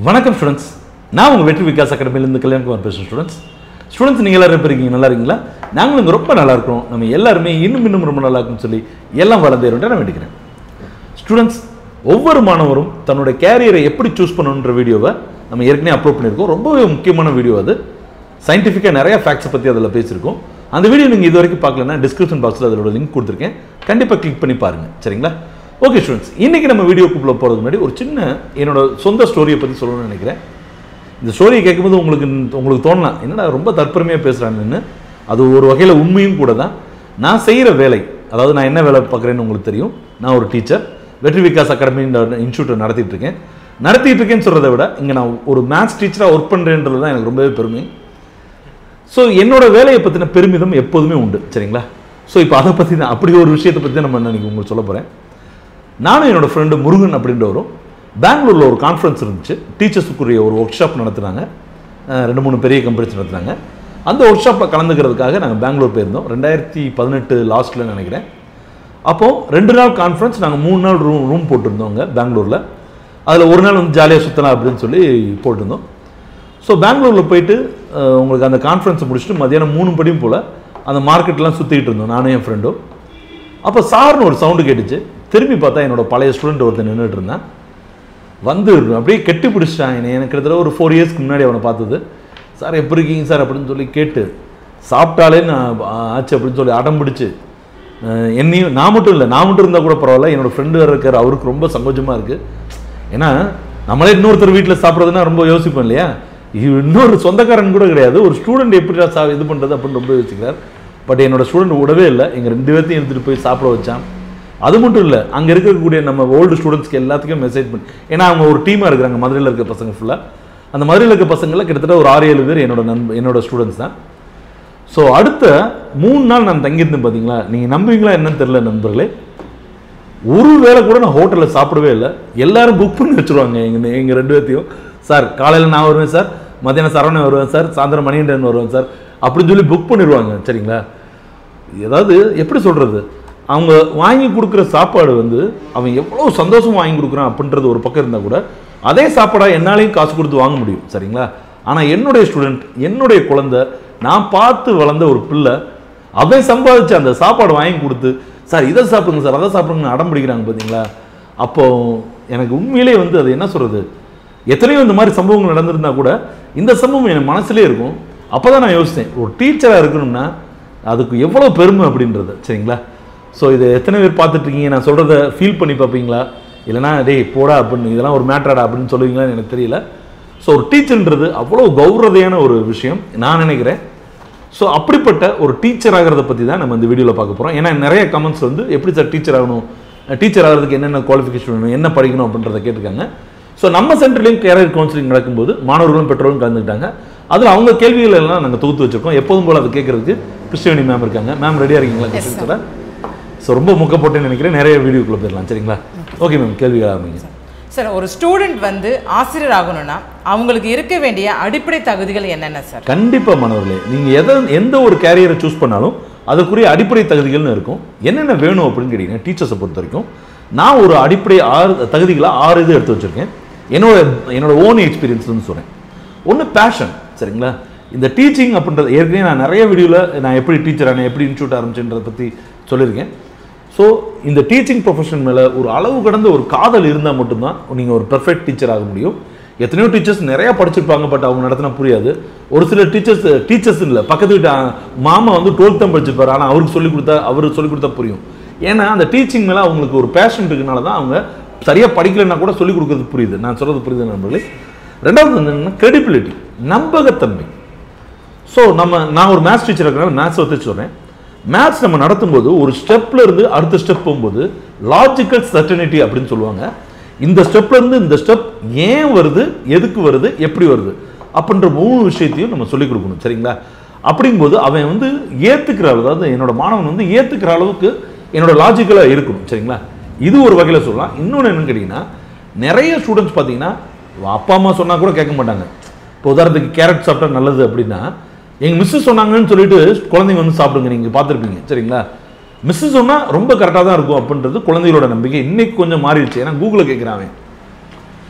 வணக்கம் ஸ்டூடெண்ட்ஸ் நான் உங்கள் வெற்றி விகாஸ் அகாடமிலேருந்து கல்யாணகுமார் பேசுகிறேன் ஸ்டூடெண்ட்ஸ் ஸ்டூடெண்ட்ஸ் நீங்கள் எல்லாரும் எப்படி இருக்கீங்க நல்லா இருக்கீங்களா நாங்களும் இங்கே ரொம்ப நல்லா இருக்கிறோம் நம்ம எல்லாருமே இன்னும் இன்னும் ரொம்ப நல்லா இருக்கும்னு சொல்லி எல்லாம் வளர்ந்தேருன்ட்டு நான் வேண்டிக்கிறேன் ஸ்டூடெண்ட்ஸ் ஒவ்வொரு மாணவரும் தன்னோட கேரியரை எப்படி சூஸ் பண்ணணுன்ற வீடியோவை நம்ம ஏற்கனவே அப்லோட் பண்ணியிருக்கோம் ரொம்பவே முக்கியமான வீடியோ அது சயின்டிஃபிக்காக நிறைய ஃபேக்ட்ஸை பற்றி அதில் பேசியிருக்கோம் அந்த வீடியோ நீங்கள் இது வரைக்கும் பார்க்கலன்னா டிஸ்கிரிப்ஷன் பாக்ஸில் அதோட லிங்க் கொடுத்துருக்கேன் கண்டிப்பாக கிளிக் பண்ணி பாருங்கள் சரிங்களா ஓகே ஸ்டூடெண்ட்ஸ் இன்றைக்கி நம்ம வீடியோக்குள்ளே போகிறதுக்கு முன்னாடி ஒரு சின்ன என்னோட சொந்த ஸ்டோரியை பற்றி சொல்லணும்னு நினைக்கிறேன் இந்த ஸ்டோரியை கேட்கும்போது உங்களுக்கு உங்களுக்கு தோணலாம் என்னடா ரொம்ப தற்பெருமையாக பேசுகிறாங்கன்னு அது ஒரு வகையில் உண்மையும் கூட தான் நான் செய்கிற வேலை அதாவது நான் என்ன வேலை பார்க்குறேன்னு உங்களுக்கு தெரியும் நான் ஒரு டீச்சர் வெற்றி விகாஸ் அகாடமி இன்ஸ்டியூட்டை நடத்திட்டு இருக்கேன் நடத்திட்டு இருக்கேன்னு சொல்கிறத விட இங்கே நான் ஒரு மேத்ஸ் டீச்சராக ஒர்க் பண்ணுறேன்றது தான் எனக்கு ரொம்பவே பெருமை ஸோ என்னோட வேலையை பற்றின பெருமிதம் எப்போதுமே உண்டு சரிங்களா ஸோ இப்போ அதை பற்றி தான் அப்படி ஒரு விஷயத்தை பற்றி நம்ம இன்னைக்கு உங்களுக்கு சொல்ல போகிறேன் நானும் என்னோட ஃப்ரெண்டு முருகன் அப்படின்றவரும் பெங்களூரில் ஒரு கான்ஃபரன்ஸ் இருந்துச்சு டீச்சர்ஸுக்குரிய ஒரு ஒர்க் ஷாப் நடத்துனாங்க அஹ் ரெண்டு மூணு பெரிய கம்பெனிஸ் நடத்துனாங்க அந்த ஒர்க் ஷாப்பில் கலந்துக்கிறதுக்காக நாங்கள் பெங்களூர் போயிருந்தோம் ரெண்டாயிரத்தி பதினெட்டு லாஸ்ட்டில் நினைக்கிறேன் அப்போது ரெண்டு நாள் கான்ஃபரன்ஸ் நாங்கள் மூணு நாள் ரூம் ரூம் போட்டிருந்தோங்க பெங்களூரில் அதில் ஒரு நாள் வந்து ஜாலியாக சுற்றலாம் அப்படின்னு சொல்லி போட்டிருந்தோம் ஸோ பெங்களூரில் போயிட்டு அஹ், உங்களுக்கு அந்த கான்ஃபரன்ஸை முடிச்சுட்டு மதியானம் மூணு படியும் போல் அந்த மார்க்கெட்லாம் சுற்றிக்கிட்டு இருந்தோம் நானும் என் ஃப்ரெண்டும் அப்போ சார்னு ஒரு சவுண்டு கேட்டுச்சு திரும்பி பார்த்தா என்னோட பழைய ஸ்டூடெண்ட் ஒருத்தன் நின்றுட்டு இருந்தான் வந்து அப்படியே கெட்டி பிடிச்சிட்டான் என்னை எனக்கு கிட்டத்தட்ட ஒரு ஃபோர் இயர்ஸ்க்கு முன்னாடி அவனை பார்த்தது சார் எப்படி இருக்கீங்க சார் அப்படின்னு சொல்லி கேட்டு சாப்பிட்டாலே நான் ஆச்சு அப்படின்னு சொல்லி அடம் பிடிச்சு அஹ், என்னையும் நான் மட்டும் இல்லை நான் மட்டும் இருந்தால் கூட பரவாயில்ல என்னோட ஃப்ரெண்டு வேறு இருக்கார் அவருக்கு ரொம்ப சங்கோஜமாக இருக்குது ஏன்னா நம்மளே இன்னொருத்தர் வீட்டில் சாப்பிட்றதுன்னா ரொம்ப யோசிப்போம் இல்லையா இது இன்னொரு சொந்தக்காரன் கூட கிடையாது ஒரு ஸ்டூடெண்ட் எப்படி சா இது பண்ணுறது அப்படின்னு ரொம்ப யோசிக்கிறார் பட் என்னோட ஸ்டூடெண்ட் விடவே இல்லை எங்கள் ரெண்டு பேர்த்தையும் எடுத்துகிட்டு போய் சாப்பிட வச்சான் அது மட்டும் இல்லை அங்கே இருக்கக்கூடிய நம்ம ஓல்டு ஸ்டூடெண்ட்ஸ்க்கு எல்லாத்துக்கும் மெசேஜ் பண்ணி ஏன்னா அவங்க ஒரு டீமாக இருக்கிறாங்க மதுரையில் இருக்க பசங்க ஃபுல்லாக அந்த மதுரையில் இருக்க பசங்களில் கிட்டத்தட்ட ஒரு ஆறு ஏழு பேர் என்னோட நண்ப என்னோட ஸ்டூடெண்ட்ஸ் தான் ஸோ அடுத்த மூணு நாள் நான் தங்கியிருந்தேன் பார்த்தீங்களா நீங்கள் நம்புவீங்களா என்னன்னு தெரியல நண்பர்களே ஒரு வேளை கூட நான் ஹோட்டலில் சாப்பிடவே இல்லை எல்லாரும் புக் பண்ணி வச்சுருவாங்க எங்கள் எங்கள் ரெண்டு பேர்த்தையும் சார் காலையில் நான் வருவேன் சார் மத்தியானம் சரவணன் வருவேன் சார் சாயந்தரம் மணிகண்டன் வருவேன் சார் அப்படின்னு சொல்லி புக் பண்ணிடுவாங்க சரிங்களா ஏதாவது எப்படி சொல்கிறது அவங்க வாங்கி கொடுக்குற சாப்பாடு வந்து அவன் எவ்வளோ சந்தோஷமா வாங்கி கொடுக்குறான் அப்படின்றது ஒரு பக்கம் இருந்தால் கூட அதே சாப்பாடாக என்னாலையும் காசு கொடுத்து வாங்க முடியும் சரிங்களா ஆனால் என்னுடைய ஸ்டூடெண்ட் என்னுடைய குழந்தை நான் பார்த்து வளர்ந்த ஒரு பிள்ளை அவன் சம்பாதிச்சு அந்த சாப்பாடு வாங்கி கொடுத்து சார் இதை சாப்பிடுங்க சார் அதை சாப்பிடுங்கன்னு அடம் பிடிக்கிறாங்க பார்த்தீங்களா அப்போ எனக்கு உண்மையிலே வந்து அது என்ன சொல்கிறது எத்தனையோ இந்த மாதிரி சம்பவங்கள் நடந்திருந்தா கூட இந்த சம்பவம் என் மனசுலேயே இருக்கும் அப்போ தான் நான் யோசித்தேன் ஒரு டீச்சராக இருக்கணும்னா அதுக்கு எவ்வளோ பெருமை அப்படின்றது சரிங்களா ஸோ இதை எத்தனை பேர் பார்த்துட்டு இருக்கீங்க நான் சொல்கிறத ஃபீல் பண்ணி பார்ப்பீங்களா இல்லைனா டேய் போடா அப்படின்னு இதெல்லாம் ஒரு மேட்டராடா அப்படின்னு சொல்லுவீங்களான்னு எனக்கு தெரியல ஸோ ஒரு டீச்சர்ன்றது அவ்வளோ கௌரதையான ஒரு விஷயம் நான் நினைக்கிறேன் ஸோ அப்படிப்பட்ட ஒரு டீச்சர் ஆகிறத பற்றி தான் நம்ம இந்த வீடியோவில் பார்க்க போகிறோம் ஏன்னா நிறைய கமெண்ட்ஸ் வந்து எப்படி சார் டீச்சர் ஆகணும் டீச்சர் ஆகிறதுக்கு என்னென்ன குவாலிஃபிகேஷன் வேணும் என்ன படிக்கணும் அப்படின்றத கேட்டிருக்காங்க ஸோ நம்ம சென்டர்லையும் கேரியர் கவுன்சிலிங் நடக்கும்போது மாணவர்களும் பெற்றோரும் கலந்துக்கிட்டாங்க அதில் அவங்க கேள்விகள் எல்லாம் நாங்கள் தொகுத்து வச்சிருக்கோம் எப்போதும் போல் அதை கேட்கறதுக்கு கிருஷ்ணவேணி மேம் இருக்காங்க மேம் ரெடியாக இருக்கீங்களா கொஸ்டின் ஸோ ரொம்ப முக்க போட்டேன்னு நினைக்கிறேன் நிறைய வீடியோக்குள்ளே போயிடலாம் சரிங்களா ஓகே மேம் கேள்விகள் ஆரம்பிங்க சார் ஒரு ஸ்டூடெண்ட் வந்து ஆசிரியர் ஆகணும்னா அவங்களுக்கு இருக்க வேண்டிய அடிப்படை தகுதிகள் என்னென்ன சார் கண்டிப்பா மாணவர்களே நீங்க எதை எந்த ஒரு கேரியரை சூஸ் பண்ணாலும் அதற்குரிய அடிப்படை தகுதிகள்னு இருக்கும் என்னென்ன வேணும் அப்படின்னு கேட்டீங்கன்னா டீச்சர்ஸை பொறுத்த வரைக்கும் நான் ஒரு அடிப்படை ஆறு தகுதிகளை ஆறு இது எடுத்து வச்சிருக்கேன் என்னோட என்னோட ஓன் எக்ஸ்பீரியன்ஸ்னு சொல்றேன் ஒன்று பேஷன் சரிங்களா இந்த டீச்சிங் அப்படின்றது ஏற்கனவே நான் நிறைய வீடியோவில் நான் எப்படி டீச்சர் ஆனேன் எப்படி இன்ஸ்டியூட் ஆரம்பிச்சுன்றதை பற்றி சொல்லியிருக்கேன் ஸோ இந்த டீச்சிங் ப்ரொஃபஷன் மேலே ஒரு அளவு கடந்த ஒரு காதல் இருந்தால் மட்டும்தான் நீங்கள் ஒரு பெர்ஃபெக்ட் டீச்சர் ஆக முடியும் எத்தனையோ டீச்சர்ஸ் நிறையா படிச்சிருப்பாங்க பட் அவங்க நடத்தினா புரியாது ஒரு சில டீச்சர்ஸ் டீச்சர்ஸ் இல்லை பக்கத்து வீட்டு அ- மாமா வந்து டுவெல்த் தான் படிச்சிருப்பாரு ஆனால் அவருக்கு சொல்லிக் கொடுத்தா அவருக்கு சொல்லிக் கொடுத்தா புரியும் ஏன்னா அந்த டீச்சிங் மேலே அவங்களுக்கு ஒரு பேஷன் இருக்கனால தான் அவங்க சரியாக படிக்கலைன்னா கூட சொல்லிக் கொடுக்கறது புரியுது நான் சொல்கிறது புரியுது நண்பர்களே ரெண்டாவது வந்து என்னன்னா credibility நம்பகத்தன்மை ஸோ நம்ம நான் ஒரு மேத்ஸ் டீச்சர் இருக்கிறனால மேத்ஸ் வச்சு சொல்கிறேன் மேத்ஸ் நம்ம நடத்தும்போது ஒரு ஸ்டெப்ல இருந்து அடுத்த ஸ்டெப் போகும்போது லாஜிக்கல் சர்டனிட்டி அப்படின்னு சொல்லுவாங்க இந்த ஸ்டெப்ல இருந்து இந்த ஸ்டெப் ஏன் வருது எதுக்கு வருது எப்படி வருது அப்படின்ற மூணு விஷயத்தையும் நம்ம சொல்லிக் கொடுக்கணும் சரிங்களா அப்படிங்கும்போது அவன் வந்து ஏத்துக்கிற அளவு அதாவது என்னோட மாணவன் வந்து ஏத்துக்கிற அளவுக்கு என்னோட லாஜிக்கலாக இருக்கணும் சரிங்களா இது ஒரு வகையில் சொல்லலாம் இன்னொன்று என்னன்னு கேட்டிங்கன்னா நிறைய ஸ்டூடெண்ட்ஸ் பார்த்தீங்கன்னா அப்பா அம்மா சொன்னால் கூட கேட்க மாட்டாங்க இப்போ உதாரணத்துக்கு கேரட் சாப்பிட்டா நல்லது அப்படின்னா எங்கள் மிஸ்ஸு சொன்னாங்கன்னு சொல்லிட்டு குழந்தைங்க வந்து சாப்பிடுங்க நீங்கள் பார்த்துருப்பீங்க சரிங்களா மிஸ்ஸு சொன்னால் ரொம்ப கரெக்டாக தான் இருக்கும் அப்படின்றது குழந்தைகளோட நம்பிக்கை இன்னைக்கு கொஞ்சம் மாறிடுச்சு ஏன்னா கூகுளில் கேட்குறாங்க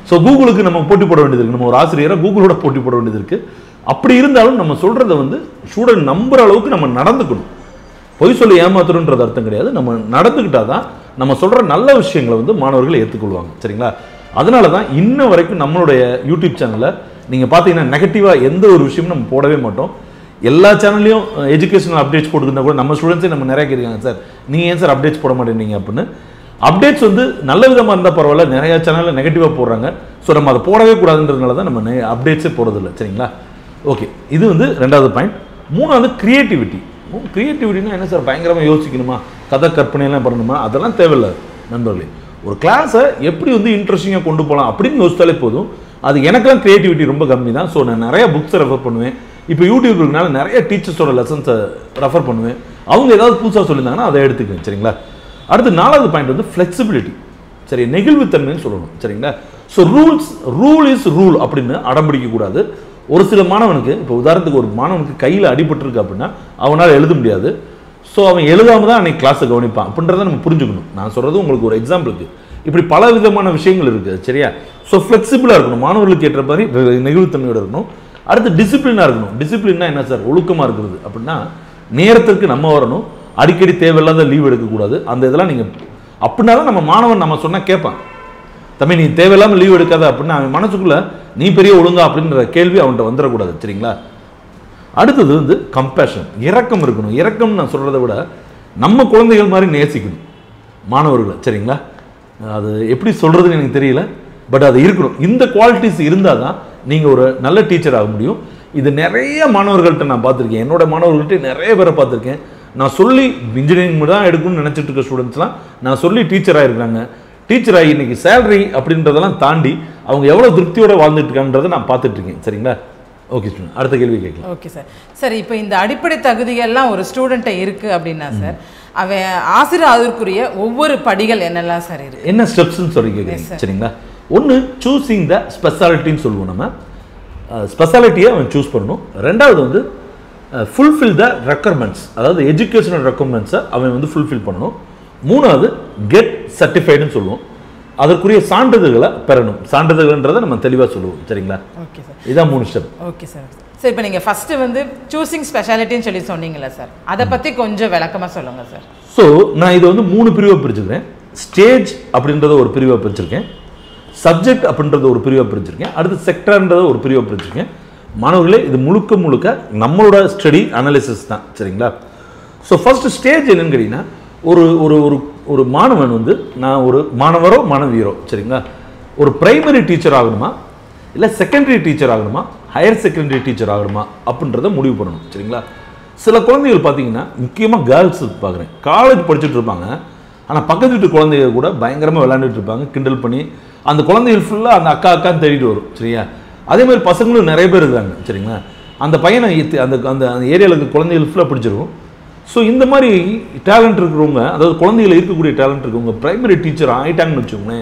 ஸோ கூகுளுக்கு நம்ம போட்டி போட வேண்டியது இருக்கு நம்ம ஒரு ஆசிரியராக கூகுளோட போட்டி போட வேண்டியது இருக்கு அப்படி இருந்தாலும் நம்ம சொல்றத வந்து ஸ்டூடெண்ட் நம்புற அளவுக்கு நம்ம நடந்துக்கணும் பொய் சொல்லி ஏமாத்துறோன்றது அர்த்தம் கிடையாது நம்ம நடந்துக்கிட்டா தான் நம்ம சொல்ற நல்ல விஷயங்களை வந்து மாணவர்கள் ஏற்றுக்கொள்வாங்க சரிங்களா அதனால தான் இன்ன வரைக்கும் நம்மளுடைய யூடியூப் சேனலில் நீங்கள் பார்த்தீங்கன்னா நெகட்டிவாக எந்த ஒரு விஷயமும் நம்ம போடவே மாட்டோம் எல்லா சேனல்லையும் எஜுகேஷனல் அப்டேட்ஸ் போட்டுருந்தா கூட நம்ம ஸ்டூடெண்ட்ஸே நம்ம நிறைய கேட்குறாங்க சார் நீங்கள் ஏன் சார் அப்டேட்ஸ் போட மாட்டேங்க அப்படின்னு அப்டேட்ஸ் வந்து நல்ல விதமாக இருந்தால் பரவாயில்ல நிறைய சேனலில் நெகட்டிவாக போடுறாங்க ஸோ நம்ம அதை போடவே கூடாதுன்றதுனால தான் நம்ம அப்டேட்ஸே போடுறதில்ல சரிங்களா ஓகே இது வந்து ரெண்டாவது பாயிண்ட் மூணாவது கிரியேட்டிவிட்டி கிரியேட்டிவிட்டினா என்ன சார் பயங்கரமாக யோசிக்கணுமா கதை கற்பனையெல்லாம் பண்ணணுமா அதெல்லாம் தேவையில்லை நண்பர்களே ஒரு கிளாஸை எப்படி வந்து இன்ட்ரெஸ்டிங்காக கொண்டு போகலாம் அப்படின்னு யோசித்தாலே போதும் அது எனக்கெல்லாம் கிரியேட்டிவிட்டி ரொம்ப கம்மி தான் ஸோ நான் நிறைய புக்ஸை ரெஃபர் பண்ணுவேன் இப்போ யூடியூப் இருக்கனால நிறைய டீச்சர்ஸோட லெசன்ஸை ரெஃபர் பண்ணுவேன் அவங்க ஏதாவது புதுசாக சொல்லியிருந்தாங்கன்னா அதை எடுத்துக்குவேன் சரிங்களா அடுத்து நாலாவது பாயிண்ட் வந்து ஃப்ளெக்சிபிலிட்டி சரி நெகிழ்வுத்தன்மைன்னு சொல்லணும் சரிங்களா so rules rule is rule அப்படின்னு அடம்பிடிக்க கூடாது ஒரு சில மாணவனுக்கு இப்போ உதாரணத்துக்கு ஒரு மாணவனுக்கு கையில் அடிபட்டிருக்கு அப்படின்னா அவனால் எழுத முடியாது ஸோ அவன் எழுதாம தான் அன்னைக்கு கிளாஸை கவனிப்பான் அப்படின்றத நம்ம புரிஞ்சுக்கணும் நான் சொல்கிறது உங்களுக்கு ஒரு எக்ஸாம்பிளுக்கு இப்படி பல விதமான விஷயங்கள் இருக்குது சரியா ஸோ ஃப்ளெக்சிபிளாக இருக்கணும் மாணவர்களுக்கு ஏற்ற மாதிரி வெ- நெகிழ்வுத்தன்மையோட இருக்கணும் அடுத்து டிசிப்ளினாக இருக்கணும் டிசிப்ளின்னா என்ன சார் ஒழுக்கமாக இருக்கிறது அப்படின்னா நேரத்திற்கு நம்ம வரணும் அடிக்கடி தேவையில்லாத லீவ் எடுக்கக்கூடாது அந்த இதெல்லாம் நீங்கள் அப்படின்னா தான் நம்ம மாணவன் நம்ம சொன்னால் கேட்பான் தம்பி நீ தேவையில்லாமல் லீவ் எடுக்காத அப்படின்னு அவன் மனசுக்குள்ள நீ பெரிய ஒழுங்கா அப்படின்ற கேள்வி அவன்கிட்ட வந்துடக்கூடாது சரிங்களா அடுத்தது வந்து கம்பேஷன் இரக்கம் இருக்கணும் இரக்கம் நான் சொல்கிறத விட நம்ம குழந்தைகள் மாதிரி நேசிக்கணும் மாணவர்களை சரிங்களா அது எப்படி சொல்கிறதுன்னு எனக்கு தெரியல பட் அது இருக்கணும் இந்த குவாலிட்டிஸ் இருந்தால் தான் நீங்கள் ஒரு நல்ல டீச்சர் ஆக முடியும் இது நிறைய மாணவர்கள்ட்ட நான் பார்த்துருக்கேன் என்னோட மாணவர்கள்ட்ட நிறைய பேரை பார்த்துருக்கேன் நான் சொல்லி இன்ஜினியரிங் தான் எடுக்கணும்னு நினச்சிட்டு இருக்க ஸ்டூடெண்ட்ஸ்லாம் நான் சொல்லி டீச்சராக இருக்கிறாங்க டீச்சர் ஆகி இன்னைக்கு சேலரி அப்படின்றதெல்லாம் தாண்டி அவங்க எவ்வளோ திருப்தியோட வாழ்ந்துட்டு இருக்கான்றதை நான் பார்த்துட்டு இருக்கேன் சரிங்களா ஓகே ஸ்டூடெண்ட் அடுத்த கேள்வி கேட்கலாம் ஓகே சார் சார் இப்போ இந்த அடிப்படை தகுதிகள்லாம் ஒரு ஸ்டூடெண்ட்டை இருக்குது அப்படின்னா சார் அவன் ஆசிரியர் அதற்குரிய ஒவ்வொரு படிகள் என்னெல்லாம் சார் இருக்கு என்ன ஸ்டெப்ஸ்னு சொல்லி கேட்குறீங்க சரிங்களா ஒன்று சூஸிங் த ஸ்பெஷாலிட்டின்னு சொல்லுவோம் நம்ம ஸ்பெஷாலிட்டியை அவன் சூஸ் பண்ணணும் ரெண்டாவது வந்து ஃபுல்ஃபில் த ரெக்குயர்மெண்ட்ஸ் அதாவது எஜுகேஷனல் ரெக்குயர்மெண்ட்ஸை அவன் வந்து ஃபுல்ஃபில் பண்ணணும் மூணாவது கெட் சர்டிஃபைடுன்னு சொல்லுவோம் அதற்குரிய சான்றிதழ்களை பெறணும் சான்றிதழ்ன்றதை நம்ம தெளிவாக சொல்லுவோம் சரிங்களா ஓகே சார் இதான் மூணு ஸ்டெப் ஓகே சார் சார் இப்போ நீங்கள் ஃபஸ்ட்டு வந்து சூஸிங் ஸ்பெஷாலிட்டின்னு சொல்லி சொன்னீங்கல்ல சார் அதை பற்றி கொஞ்சம் விளக்கமாக சொல்லுங்கள் சார் ஸோ நான் இதை வந்து மூணு பிரிவாக பிரிச்சுக்கிறேன் ஸ்டேஜ் அப்படின்றத ஒரு பிரிவாக பிரிச்சிருக்கேன் சப்ஜெக்ட் அப்படின்றத ஒரு பிரிவாக பிரிச்சிருக்கேன் அடுத்து செக்டர்ன்றத ஒரு பிரிவாக பிரிச்சிருக்கேன் மாணவர்களே இது முழுக்க முழுக்க நம்மளோட ஸ்டடி அனாலிசிஸ் தான் சரிங்களா ஸோ ஃபர்ஸ்ட் ஸ்டேஜ் என்னன்னு கேட்டிங்கன்னா ஒரு ஒரு ஒரு ஒரு மாணவன் வந்து நான் ஒரு மாணவரோ மாணவியரோ சரிங்களா ஒரு பிரைமரி டீச்சர் ஆகணுமா இல்லை செகண்டரி டீச்சர் ஆகணுமா ஹையர் செகண்டரி டீச்சர் ஆகணுமா அப்படின்றத முடிவு பண்ணணும் சரிங்களா சில குழந்தைகள் பார்த்தீங்கன்னா முக்கியமாக கேர்ள்ஸ் பார்க்குறேன் காலேஜ் படிச்சுட்டு இருப்பாங்க ஆனால் பக்கத்து வீட்டு குழந்தைங்க கூட பயங்கரமாக விளையாண்டுட்டு இருப்பாங்க கிண்டல் பண்ணி அந்த குழந்தைகள் ஃபுல்லாக அந்த அக்கா அக்கான்னு தேடிட்டு வரும் சரியா அதே மாதிரி பசங்களும் நிறைய பேர் இருக்காங்க சரிங்களா அந்த பையனை ஏத்தி- அந்த அந்த அந்த ஏரியாவில் இருக்க குழந்தைகள் ஃபுல்லாக பிடிச்சிருக்கும் ஸோ இந்த மாதிரி டேலண்ட் இருக்கிறவங்க அதாவது குழந்தைகள் இருக்கக்கூடிய டேலண்ட் இருக்கவங்க பிரைமரி டீச்சர் ஆயிட்டாங்கன்னு வச்சுக்கோங்களேன்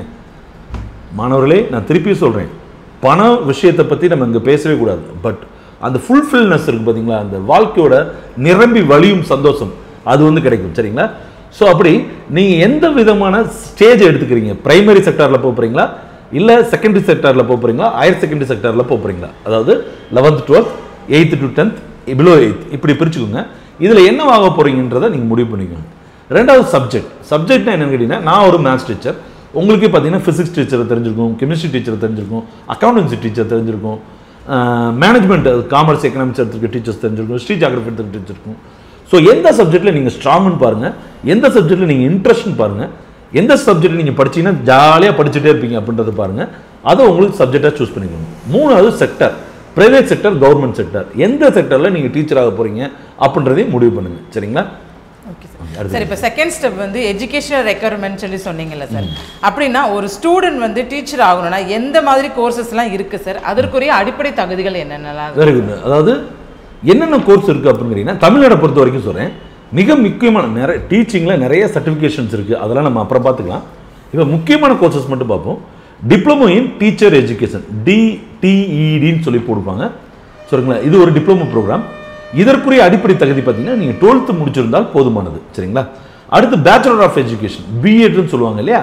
மாணவர்களே நான் திருப்பி சொல்கிறேன் பண விஷயத்தை பற்றி நம்ம இங்கே பேசவே கூடாது பட் அந்த ஃபுல்ஃபில்னஸ் இருக்குது பார்த்தீங்களா அந்த வாழ்க்கையோட நிரம்பி வழியும் சந்தோஷம் அது வந்து கிடைக்கும் சரிங்களா ஸோ அப்படி நீங்கள் எந்த விதமான ஸ்டேஜ் எடுத்துக்கிறீங்க பிரைமரி செக்டாரில் போகிறீங்களா இல்லை செகண்டரி செக்டாரில் போகிறீங்களா ஹையர் செகண்டரி செக்டாரில் போகிறீங்களா அதாவது eleventh twelfth eighth to tenth below eighth இப்படி பிரிச்சுக்கோங்க இதில் என்ன ஆக போகிறீங்கன்றதை நீங்கள் முடிவு பண்ணிக்கோங்க ரெண்டாவது சப்ஜெக்ட் சப்ஜெக்ட்னா என்னன்னு கேட்டிங்கன்னா நான் ஒரு மேத்ஸ் டீச்சர் உங்களுக்கு பார்த்தீங்கன்னா ஃபிசிக்ஸ் டீச்சரை தெரிஞ்சிருக்கும் கெமிஸ்ட்ரி டீச்சர் தெரிஞ்சிருக்கும் அக்கௌண்டன்சி டீச்சர் தெரிஞ்சிருக்கும் மேனேஜ்மெண்ட் காமர்ஸ் எக்கனாமிக்ஸ் எடுத்துருக்க டீச்சர்ஸ் தெரிஞ்சிருக்கும் ஸ்ரீ ஜாகிரபி எடுத்துருக்க டீச்சர் இருக்கும் ஸோ எந்த சப்ஜெக்ட்டில் நீங்கள் ஸ்ட்ராங்னு பாருங்கள் எந்த சப்ஜெக்ட்டில் நீங்கள் இன்ட்ரெஸ்ட்னு பாருங்கள் எந்த சப்ஜெக்ட் நீங்கள் படிச்சீங்கன்னா ஜாலியாக படிச்சுட்டே இருப்பீங்க அப்படின்றத பாருங்கள் அதை உங்களுக்கு சப்ஜெக்டாக சூஸ் பண்ணிக்கணும் மூணாவது sector private sector government sector எந்த செக்டரில் நீங்கள் டீச்சர் ஆக போகிறீங்க அப்படின்றதையும் முடிவு பண்ணுங்கள் சரிங்களா ஓகே சார் சார் இப்போ செகண்ட் ஸ்டெப் வந்து எஜுகேஷனல் ரெக்குயர்மெண்ட் சொல்லி சொன்னீங்கல்ல சார் அப்படின்னா ஒரு ஸ்டூடெண்ட் வந்து டீச்சர் ஆகணும்னா எந்த மாதிரி கோர்சஸ்லாம் இருக்குது சார் அதற்குரிய அடிப்படை தகுதிகள் என்னென்னலாம் வெரி குட் அதாவது என்னென்ன கோர்ஸ் இருக்குது அப்படிங்கிறீங்கன்னா தமிழ்நாடை பொறுத்த வரைக்கும் சொல்கிறேன் மிக முக்கியமான நிறைய டீச்சிங்கில் நிறைய சர்டிஃபிகேஷன்ஸ் இருக்குது அதெல்லாம் நம்ம அப்புறம் பார்த்துக்கலாம் இப்போ முக்கியமான கோர்சஸ் மட்டும் பார்ப்போம் டிப்ளமோ இன் டீச்சர் எஜுகேஷன் டிடிஇடின்னு சொல்லி போடுவாங்க சரிங்களா இது ஒரு டிப்ளமோ ப்ரோக்ராம் இதற்குரிய அடிப்படை தகுதி பார்த்தீங்கன்னா நீங்கள் டுவெல்த்து முடிச்சிருந்தால் போதுமானது சரிங்களா அடுத்து பேச்சுலர் ஆஃப் எஜுகேஷன் பிஎட்னு சொல்லுவாங்க இல்லையா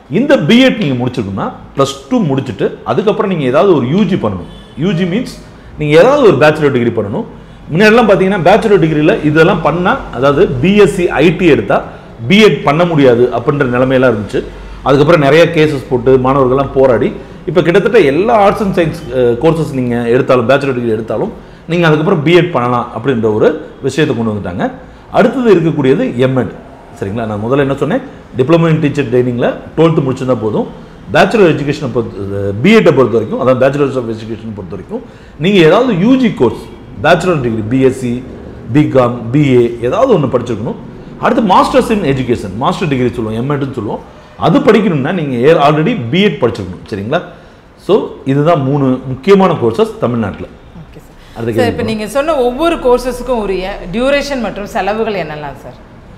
இந்த பிஎட் நீங்கள் முடிச்சிருக்கணும்னா ப்ளஸ் டூ முடிச்சுட்டு அதுக்கப்புறம் நீங்கள் ஏதாவது ஒரு யூஜி பண்ணணும் யூஜி மீன்ஸ் நீங்கள் ஏதாவது ஒரு பேச்சுலர் டிகிரி பண்ணணும் முன்னாடிலாம் பார்த்தீங்கன்னா பேச்சுலர் டிகிரியில் இதெல்லாம் பண்ணால் அதாவது பிஎஸ்சி ஐடி எடுத்தால் பிஎட் பண்ண முடியாது அப்படின்ற நிலைமையெல்லாம் இருந்துச்சு அதுக்கப்புறம் நிறைய கேசஸ் போட்டு மாணவர்கள்லாம் போராடி இப்போ கிட்டத்தட்ட எல்லா ஆர்ட்ஸ் அண்ட் சயின்ஸ் கோர்சஸ் நீங்கள் எடுத்தாலும் பேச்சுலர் டிகிரி எடுத்தாலும் நீங்கள் அதுக்கப்புறம் பிஎட் பண்ணலாம் அப்படின்ற ஒரு விஷயத்தை கொண்டு வந்துட்டாங்க அடுத்தது இருக்கக்கூடியது எம்எட் சரிங்களா நான் முதல்ல என்ன சொன்னேன் டிப்ளமோ இன் டீச்சர் ட்ரைனிங்கில் டுவெல்த்து முடிச்சிருந்தா போதும் பேச்சுலர் எஜுகேஷனை பொறுத்த பிஎட்டை பொறுத்த வரைக்கும் அதாவது பேச்சுலர்ஸ் ஆஃப் எஜுகேஷன் பொறுத்த வரைக்கும் நீங்கள் ஏதாவது UG course bachelor degree BSc BCom BA ஏதாவது ஒன்று படிச்சிருக்கணும் அடுத்து masters in education master degree சொல்லுவோம் எம்எட்னு சொல்லுவோம் அது படிக்கணும்னா நீங்கள் ஆல்ரெடி பிஎட் படிச்சிருக்கணும் சரிங்களா ஸோ இதுதான் மூணு முக்கியமான கோர்சஸ் தமிழ்நாட்டில் ஓகே சார் அதுக்கு சார் இப்போ நீங்கள் சொன்ன ஒவ்வொரு கோர்சஸுக்கும் உரிய டியூரேஷன் மற்றும் செலவுகள் என்னெல்லாம் சார்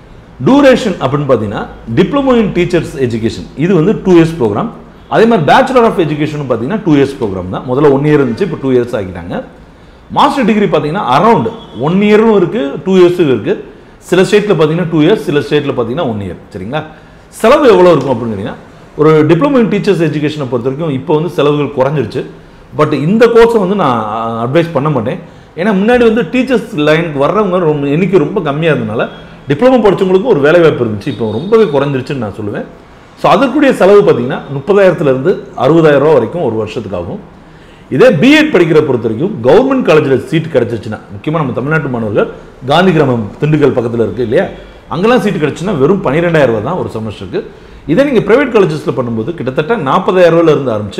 டூரேஷன் அப்படின்னு பார்த்தீங்கன்னா டிப்ளமோ இன் டீச்சர்ஸ் எஜுகேஷன் இது வந்து டூ இயர்ஸ் ப்ரோக்ராம் அதே மாதிரி பேச்சுலர் ஆஃப் எஜுகேஷன் பார்த்தீங்கன்னா டூ இயர்ஸ் ப்ரோக்ராம் தான் முதல்ல ஒன் இயர் இருந்துச்சு இப்போ டூ இயர்ஸ் ஆக்கிட்டாங்க மாஸ்டர் டிகிரி பார்த்தீங்கன்னா அரௌண்ட் ஒன் இயரும் இருக்குது டூ இயர்ஸும் இருக்குது சில ஸ்டேட்டில் பார்த்தீங்கன்னா டூ இயர்ஸ் சில ஸ்டேட்டில் பார்த்தீங்கன்னா ஒன் இயர் சரிங்களா செலவு எவ்வளோ இருக்கும் அப்படின்னு கேட்டிங்கன்னா ஒரு டிப்ளமோ இன் டீச்சர்ஸ் எஜுகேஷனை பொறுத்த வரைக்கும் இப்போ வந்து செலவுகள் குறைஞ்சிருச்சு பட் இந்த கோர்ஸை வந்து நான் அட்வைஸ் பண்ண மாட்டேன் ஏன்னா முன்னாடி வந்து டீச்சர்ஸ் லைனுக்கு வர்றவங்க ரொம்ப எண்ணிக்கை ரொம்ப கம்மியாக இருந்தனால டிப்ளமோ படிச்சவங்களுக்கும் ஒரு வேலை வாய்ப்பு இருந்துச்சு இப்போ ரொம்பவே குறைஞ்சிருச்சுன்னு நான் சொல்லுவேன் ஸோ அதற்குரிய செலவு பார்த்தீங்கன்னா முப்பதாயிரத்துலேருந்து அறுபதாயிரம் ரூபா வரைக்கும் ஒரு வருஷத்துக்கு ஆகும் இதே பிஎட் படிக்கிற பொறுத்த வரைக்கும் கவர்மெண்ட் காலேஜில் சீட் கிடச்சிச்சுன்னா முக்கியமாக நம்ம தமிழ்நாட்டு மாணவர்கள் காந்தி கிராமம் திண்டுக்கல் பக்கத்தில் இருக்குது இல்லையா அங்கெல்லாம் சீட் கிடச்சுன்னா வெறும் 12000 ரூபாய் தான் ஒரு செமஸ்டருக்கு இதே நீங்கள் ப்ரைவேட் காலேஜஸில் பண்ணும்போது கிட்டத்தட்ட 40000 ரூபாயில இருந்து ஆரம்பிச்சு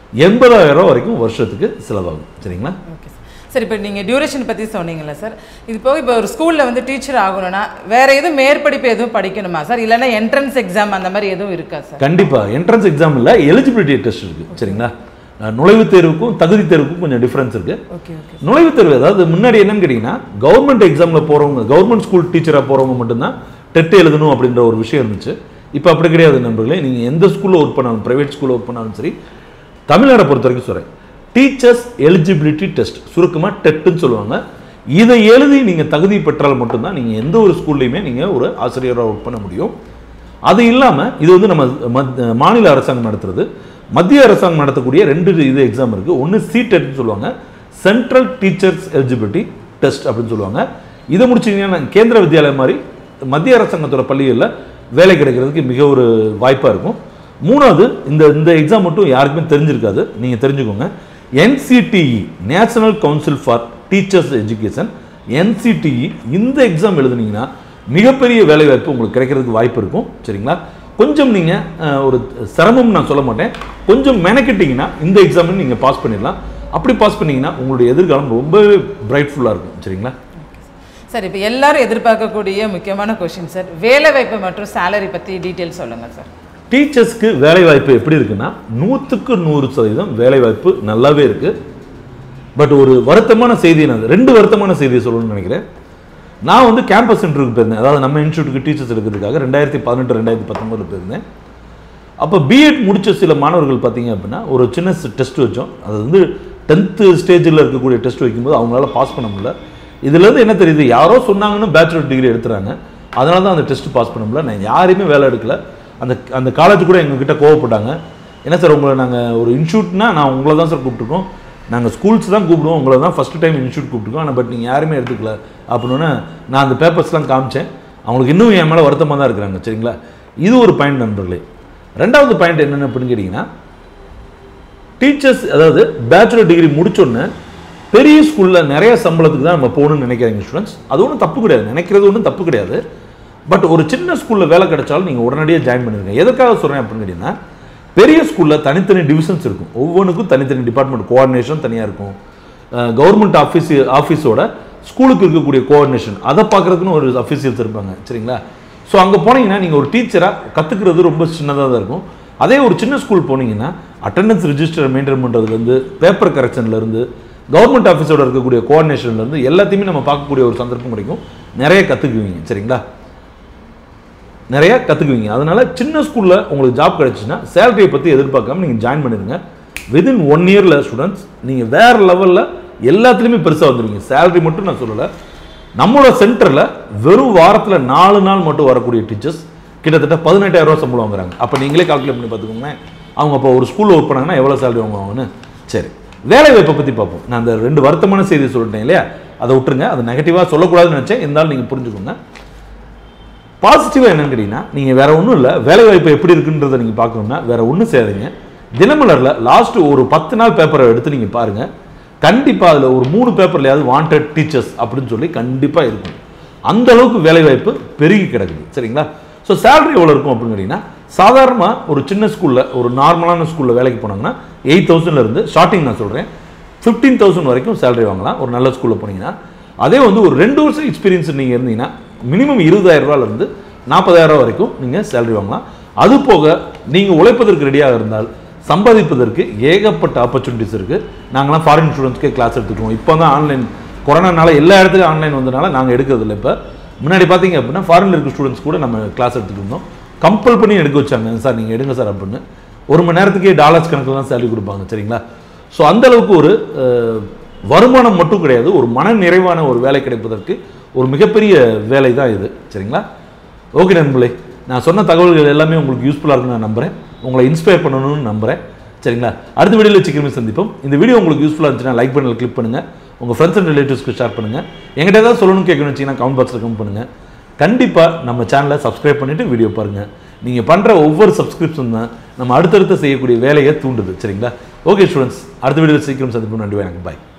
80000 ரூபாய் வரைக்கும் வருஷத்துக்கு செலவாகும் சரிங்களா ஓகே சார் சார் இப்போ நீங்கள் டியூரேஷன் பற்றி சொன்னீங்கல்ல சார் இது போக இப்போ ஒரு ஸ்கூலில் வந்து டீச்சர் ஆகணும்னா வேற எதுவும் மேற்படிப்பு எதுவும் படிக்கணுமா சார் இல்லைன்னா என்ட்ரன்ஸ் எக்ஸாம் அந்த மாதிரி எதுவும் இருக்கா சார் கண்டிப்பாக என்ட்ரன்ஸ் எக்ஸாம் இல்லை எலிஜிபிலிட்டி டெஸ்ட் இருக்குது சரிங்களா அஹ் நுழைவுத் தேர்வுக்கும் தகுதி தேர்வுக்கும் கொஞ்சம் டிஃப்ரென்ஸ் இருக்குது ஓகே ஓகே நுழைவுத் தேர்வு அதாவது முன்னாடி என்னன்னு கேட்டிங்கன்னா கவர்மெண்ட் எக்ஸாமில் போகிறவங்க கவர்மெண்ட் ஸ்கூல் டீச்சராக போகிறவங்க மட்டும்தான் டெட் எழுதணும் அப்படின்ற ஒரு விஷயம் இருந்துச்சு இப்போ அப்படி கிடையாது நண்பர்களே நீங்கள் எந்த ஸ்கூலில் ஒர்க் பண்ணாலும் ப்ரைவேட் ஸ்கூலில் ஒர்க் பண்ணாலும் சரி தமிழ்நாடை பொறுத்த வரைக்கும் சொல்கிறேன் டீச்சர்ஸ் எலிஜிபிலிட்டி டெஸ்ட் சுருக்கமாக டெட்டுன்னு சொல்லுவாங்க இதை எழுதி நீங்கள் தகுதி பெற்றால் மட்டும்தான் நீங்கள் எந்த ஒரு ஸ்கூல்லையுமே நீங்கள் ஒரு ஆசிரியராக ஒர்க் பண்ண முடியும் அது இல்லாமல் இது வந்து நம்ம மத்- மாநில அரசாங்கம் நடத்துறது மத்திய அரசாங்கம் நடத்தக்கூடிய ரெண்டு இது எக்ஸாம் இருக்குது ஒன்று சிடெட்னு சொல்லுவாங்க சென்ட்ரல் டீச்சர்ஸ் எலிஜிபிலிட்டி டெஸ்ட் அப்படின்னு சொல்லுவாங்க இதை முடிச்சிங்கன்னா கேந்திர வித்யாலயம் மாதிரி மத்திய அரசாங்கத்தோட பள்ளிகளில் வேலை கிடைக்கிறதுக்கு மிக ஒரு வாய்ப்பாக இருக்கும் மூணாவது இந்த இந்த எக்ஸாம் மட்டும் யாருக்குமே தெரிஞ்சிருக்காது நீங்கள் தெரிஞ்சுக்கோங்க NCTE National Council for Teachers Education NCTE இந்த எக்ஸாம் எழுதுனீங்கன்னா மிகப்பெரிய வேலைவாய்ப்பு உங்களுக்கு கிடைக்கிறதுக்கு வாய்ப்பு இருக்கும் சரிங்களா கொஞ்சம் நீங்கள் ஒரு சிரமம் நான் சொல்ல மாட்டேன் கொஞ்சம் மெனக்கிட்டீங்கன்னா இந்த எக்ஸாமில் நீங்கள் பாஸ் பண்ணிடலாம் அப்படி பாஸ் பண்ணீங்கன்னா உங்களுடைய எதிர்காலம் ரொம்பவே பிரைட்ஃபுல்லாக இருக்கும் சரிங்களா சார் இப்போ எல்லாரும் எதிர்பார்க்கக்கூடிய முக்கியமான கொஷின் சார் வேலைவாய்ப்பு மற்றும் சேலரி பற்றி டீட்டெயில் சொல்லுங்கள் சார் டீச்சர்ஸ்க்கு வேலைவாய்ப்பு எப்படி இருக்குன்னா நூற்றுக்கு நூறு சதவீதம் வேலைவாய்ப்பு நல்லாவே இருக்கு பட் ஒரு வருத்தமான செய்தி நான் ரெண்டு வருத்தமான செய்தியை சொல்லணும்னு நினைக்கிறேன் நான் வந்து கேம்பஸ் இன்டர்வியூக்கு போயிருந்தேன் அதாவது நம்ம இன்ஸ்டியூட்டுக்கு டீச்சர்ஸ் எடுக்கிறதுக்காக ரெண்டாயிரத்தி பதினெட்டு ரெண்டாயிரத்தி பத்தொம்பதில் போயிருந்தேன் அப்போ பிஎட் முடிச்ச சில மாணவர்கள் பார்த்தீங்க அப்படின்னா ஒரு சின்ன டெஸ்ட் வச்சோம் அது வந்து டென்த்து ஸ்டேஜில் இருக்கக்கூடிய டெஸ்ட் வைக்கும்போது அவங்களால பாஸ் பண்ண முடியல இதுலேருந்து என்ன தெரியுது யாரோ சொன்னாங்கன்னு பேச்சுலர் டிகிரி எடுத்துறாங்க அதனால தான் அந்த டெஸ்ட் பாஸ் பண்ண முடியல நான் யாரையுமே வேலை எடுக்கல அந்த அந்த காலேஜ் கூட எங்ககிட்ட கோவப்பட்டாங்க என்ன சார் உங்களை நாங்கள் ஒரு இன்ஸ்டியூட்னா நான் உங்களை தான் சார் கூப்பிட்டுருக்கோம் நாங்கள் ஸ்கூல்ஸ் தான் கூப்பிடுவோம் உங்களை தான் ஃபஸ்ட் டைம் இன்ஸ்டியூட் கூப்பிட்டுருக்கோம் ஆனால் பட் நீங்கள் யாருமே எடுத்துக்கல அப்படின்னு நான் அந்த பேப்பர்ஸ்லாம் காமிச்சேன் அவங்களுக்கு இன்னும் என் மேலே வருத்தமாக தான் இருக்கிறாங்க சரிங்களா இது ஒரு பாயிண்ட் நண்பர்களே ரெண்டாவது பாயிண்ட் என்னென்ன அப்படின்னு கேட்டிங்கன்னா டீச்சர்ஸ் அதாவது பேச்சுலர் டிகிரி முடிச்சோடனே பெரிய ஸ்கூலில் நிறைய சம்பளத்துக்கு தான் நம்ம போகணும்னு நினைக்கிறீங்க ஸ்டூடெண்ட்ஸ் அது ஒன்றும் தப்பு கிடையாது நினைக்கிறது ஒன்றும் தப்பு கிடையாது பட் ஒரு சின்ன ஸ்கூலில் வேலை கிடைச்சாலும் நீங்கள் உடனடியாக ஜாயின் பண்ணிருங்க எதுக்காக சொல்கிறேன் அப்படின்னு கேட்டிங்கன்னா பெரிய ஸ்கூலில் தனித்தனி டிவிஷன்ஸ் இருக்கும் ஒவ்வொன்றுக்கும் தனித்தனி டிபார்ட்மெண்ட் கோஆர்டினேஷன் தனியாக இருக்கும் கவர்மெண்ட் ஆஃபீஸ் ஆஃபீஸோட ஸ்கூலுக்கு இருக்கக்கூடிய கோஆர்டினேஷன் அதை பார்க்குறதுக்குன்னு ஒரு அஃபீஷியல்ஸ் இருப்பாங்க சரிங்களா ஸோ அங்கே போனீங்கன்னா நீங்கள் ஒரு டீச்சராக கற்றுக்கிறது ரொம்ப சின்னதாக தான் இருக்கும் அதே ஒரு சின்ன ஸ்கூல் போனீங்கன்னா அட்டெண்டன்ஸ் ரிஜிஸ்டர் மெயின்டைன் பண்ணுறதுலேருந்து பேப்பர் கரெக்ஷன்லேருந்து கவர்மெண்ட் ஆஃபீஸோட இருக்கக்கூடிய கோஆர்டினேஷன்லேருந்து எல்லாத்தையுமே நம்ம பார்க்கக்கூடிய ஒரு சந்தர்ப்பம் கிடைக்கும் நிறைய கற்றுக்குவீங்க சரிங்களா நிறைய கற்றுக்குவீங்க அதனால சின்ன ஸ்கூலில் உங்களுக்கு ஜாப் கிடைச்சுன்னா சேலரியை பற்றி எதிர்பார்க்காம நீங்கள் ஜாயின் பண்ணிடுங்க விதின் ஒன் இயரில் ஸ்டூடெண்ட்ஸ் நீங்கள் வேறு லெவலில் எல்லாத்துலேயுமே பெருசாக வந்துடுவீங்க சேலரி மட்டும் நான் சொல்லலை நம்மளோட சென்டரில் வெறும் வாரத்தில் நாலு நாள் மட்டும் வரக்கூடிய டீச்சர்ஸ் கிட்டத்தட்ட பதினெட்டாயிரம் ரூபா சம்பளம் வாங்குறாங்க அப்போ நீங்களே கால்குலேட் பண்ணி பார்த்துக்கோங்களேன் அவங்க அப்போ ஒரு ஸ்கூலில் ஒர்க் பண்ணாங்கன்னா எவ்வளோ சேலரி வாங்குவாங்கன்னு சரி வேலை வாய்ப்பை பற்றி பார்ப்போம் நான் அந்த ரெண்டு வருத்தமான செய்தி சொல்லிட்டேன் இல்லையா அதை விட்டுருங்க அது நெகட்டிவாக சொல்லக்கூடாதுன்னு நினச்சேன் இருந்தாலும் நீங்கள் புரிஞ்சுக்கோங்க பாசிட்டிவாக என்னன்னு கேட்டிங்கன்னா நீங்கள் வேற ஒன்றும் இல்லை வேலை வாய்ப்பு எப்படி இருக்குன்றதை நீங்கள் பார்க்கணும்னா வேற ஒன்றும் செய்யாதீங்க தினமலரில் லாஸ்ட் ஒரு பத்து நாள் பேப்பரை எடுத்து நீங்கள் பாருங்கள் கண்டிப்பாக அதில் ஒரு மூணு பேப்பர்லையாவது வாண்டட் டீச்சர்ஸ் அப்படின்னு சொல்லி கண்டிப்பாக இருக்கும் அந்த அளவுக்கு வேலை வாய்ப்பு பெருகி கிடக்குது சரிங்களா ஸோ சேலரி எவ்வளோ இருக்கும் அப்படின்னு கேட்டிங்கன்னா சாதாரணமாக ஒரு சின்ன ஸ்கூலில் ஒரு நார்மலான ஸ்கூலில் வேலைக்கு போனாங்கன்னா எயிட் தௌசண்ட்லேருந்து ஸ்டார்டிங் நான் சொல்கிறேன் ஃபிஃப்டீன் தௌசண்ட் வரைக்கும் சேலரி வாங்கலாம் ஒரு நல்ல ஸ்கூலில் போனீங்கன்னா அதே வந்து ஒரு ரெண்டு வருஷம் எக்ஸ்பீரியன்ஸ் நீங்கள் இருந்தீங்கன்னா மினிமம் இருபதாயிரம் ரூபாயிலிருந்து நாற்பதாயிரம் வரைக்கும் நீங்கள் சேலரி வாங்கலாம் அது போக நீங்கள் உழைப்பதற்கு ரெடியாக இருந்தால் சம்பாதிப்பதற்கு ஏகப்பட்ட ஆப்பர்ச்சுனிட்டிஸ் இருக்குது நாங்களாம் ஃபாரின் ஸ்டூடெண்ட்ஸ்க்கு கிளாஸ் எடுத்துக்குவோம் இப்போ தான் ஆன்லைன் கொரோனானால எல்லா இடத்துலையும் ஆன்லைன் வந்தனால நாங்கள் எடுக்கிறது இல்லை இப்போ முன்னாடி பார்த்தீங்க அப்படின்னா ஃபாரினில் இருக்க ஸ்டூடெண்ட்ஸ் கூட நம்ம கிளாஸ் எடுத்துட்டு இருந்தோம் கம்பல் பண்ணி எடுக்க வச்சாங்க சார் நீங்கள் எடுங்க சார் அப்படின்னு ஒரு மணி நேரத்துக்கே டாலர்ஸ் கணக்கில் தான் சேலரி கொடுப்பாங்க சரிங்களா ஸோ அந்த அளவுக்கு ஒரு அஹ், வருமானம் மட்டும் கிடையாது ஒரு மன நிறைவான ஒரு வேலை கிடைப்பதற்கு ஒரு மிகப்பெரிய வேலை தான் இது சரிங்களா ஓகே நண்பர்களே நான் சொன்ன தகவல்கள் எல்லாமே உங்களுக்கு யூஸ்ஃபுல்லாக இருக்குன்னு நான் நம்புறேன் உங்களை இன்ஸ்பயர் பண்ணணும்னு நம்புறேன் சரிங்களா அடுத்த வீடியோவில் சீக்கிரமே சந்திப்போம் இந்த வீடியோ உங்களுக்கு யூஸ்ஃபுல்லாக இருந்துச்சுன்னா லைக் பண்ணல கிளிக் பண்ணுங்க உங்கள் ஃப்ரெண்ட்ஸ் அண்ட் ரிலேட்டிவ்ஸ்க்கு ஷேர் பண்ணுங்க எங்கிட்ட ஏதாவது சொல்லணும்னு கேட்கணும்னு வச்சிங்கன்னா கமெண்ட் பாக்ஸில் கமெண்ட் பண்ணுங்க கண்டிப்பாக நம்ம சேனலை சப்ஸ்கிரைப் பண்ணிட்டு வீடியோ பாருங்க நீங்கள் பண்ணுற ஒவ்வொரு சப்ஸ்கிரிப்ஷன் தான் நம்ம அடுத்தடுத்து செய்யக்கூடிய வேலையை தூண்டுது சரிங்களா ஓகே ஸ்டூடெண்ட்ஸ் அடுத்த வீடியோவில் சீக்கிரம் சந்திப்போம் நன்றி எனக்கு பாய்